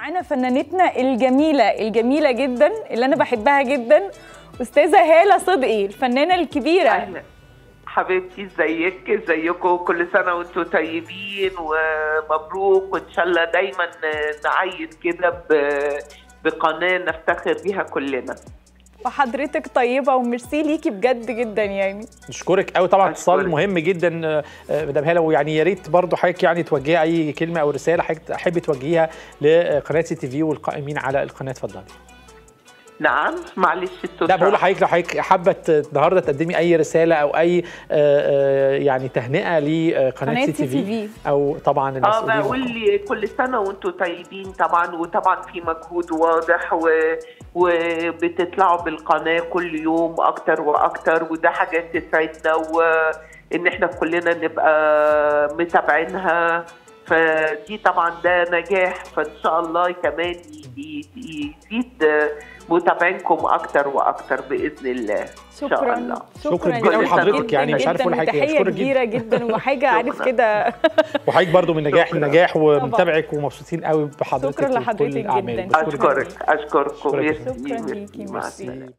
معانا فنانتنا الجميله الجميله جدا اللي انا بحبها جدا استاذه هاله صدقي الفنانه الكبيره أهلا. حبيبتي ازيك ازيكم كل سنه وانتم طيبين ومبروك وان شاء الله دايما نعيد كده ب- بقناه نفتخر بيها كلنا وحضرتك طيبه وميرسي ليكي بجد جدا يعني نشكرك قوي طبعا اتصال أشكرك. مهم جدا آه، آه، مدام هاله ويعني يا ريت برضه حضرتك يعني توجهي اي كلمه او رساله حضرتك تحبي توجهيها لقناه سي تي في والقائمين على القناه اتفضلي نعم معلش الصوت لا بقول راح. لحضرتك لو حضرتك حابه ت- النهارده تقدمي اي رساله او اي آه، آه، يعني تهنئه لقناه قناة سي تي CTV. في او طبعا اه المسؤولين بقول لي كل سنه وانتم طيبين طبعا وطبعا في مجهود واضح و... وبتطلعوا بالقناه كل يوم اكتر واكتر وده حاجه تسعدنا وان احنا كلنا نبقى متابعينها فدي طبعا ده نجاح فان شاء الله كمان ي- ي- يزيد متابعينكم اكتر واكتر باذن الله ان شاء شكرا الله شكراً جداً جداً لحضرتك، جداً يعني مش عارف جداً أقول حاجة، وتحيه أشكرك جداً. كبيره جدا وحاجه عارف شكراً. كده وحضرتك برضه من نجاح شكراً. لنجاح ومتابعك ومبسوطين قوي بحضرتك شكراً وكل لحضرتك الأعمال. جداً. بشكرك اشكرك اشكركم شكراً. ميرسي. شكراً ليكي، مع ميرسي. السلامه